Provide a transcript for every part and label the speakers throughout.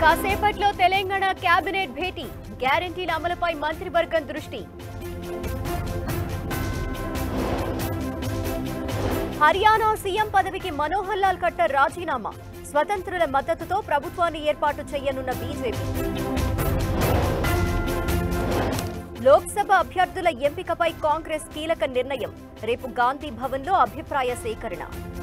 Speaker 1: కాసేపట్లో తెలంగాణ కేబినెట్ భేటీ గ్యారంటీల అమలుపై మంత్రివర్గం దృష్టి హర్యానా సీఎం పదవికి మనోహర్ లాల్ ఖట్టర్ రాజీనామా స్వతంత్రుల మద్దతుతో ప్రభుత్వాన్ని ఏర్పాటు చేయనున్న బీజేపీ లోక్సభ అభ్యర్థుల ఎంపికపై కాంగ్రెస్ కీలక నిర్ణయం రేపు గాంధీ భవన్లో అభిప్రాయ సేకరణ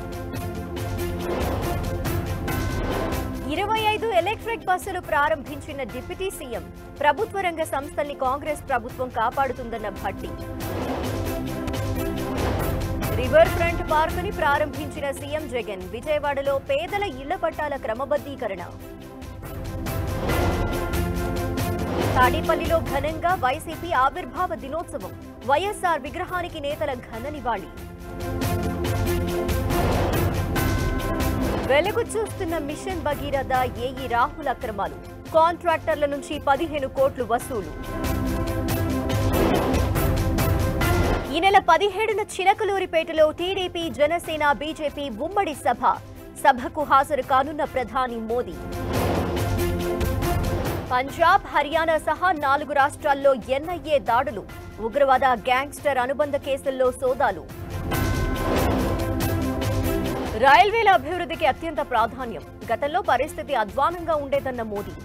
Speaker 1: ఇరవై ఐదు ఎలక్ట్రిక్ బస్సులు ప్రారంభించిన డిప్యూటీ సీఎం ప్రభుత్వ రంగ సంస్థల్ని కాంగ్రెస్ ప్రభుత్వం కాపాడుతుందన్న భట్టి రివర్ ఫ్రంట్ పార్కుని ప్రారంభించిన సీఎం జగన్ విజయవాడలో పేదల ఇళ్ల పట్టాల క్రమబద్ధీకరణ తాడేపల్లిలో ఘనంగా వైసీపీ ఆవిర్భావ దినోత్సవం వైఎస్ఆర్ విగ్రహానికి నేతల ఘన నివాళి వెలుగు చూస్తున్న మిషన్ భగీరథ ఏఈ రాహుల్ అక్రమాలు కాంట్రాక్టర్ల నుంచి పదిహేను కోట్లు వసూలు ఈ నెల పదిహేడున చిలకలూరిపేటలో టీడీపీ జనసేన బీజేపీ ఉమ్మడి సభ సభకు హాజరు కానున్న ప్రధాని మోదీ పంజాబ్ హర్యానా సహా నాలుగు రాష్ట్రాల్లో ఎన్ఐఏ దాడులు ఉగ్రవాద గ్యాంగ్స్టర్ అనుబంధ కేసుల్లో సోదాలు రైల్వేల అభివృద్ధికి అత్యంత ప్రాధాన్యం గతంలో పరిస్థితి అధ్వానంగా ఉండేదన్న మోదీ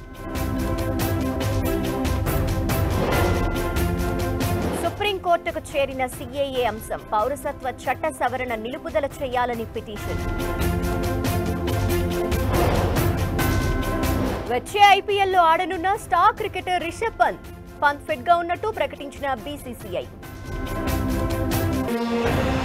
Speaker 1: సుప్రీంకోర్టుకు చేరిన సీఏఏ అంశం పౌరసత్వ చట్ట సవరణ నిలుపుదల చేయాలని పిటిషన్ వచ్చే ఐపీఎల్లో ఆడనున్న star cricketer Rishabh Pant Pant fit గా ఉన్నట్టు ప్రకటించిన బీసీసీఐ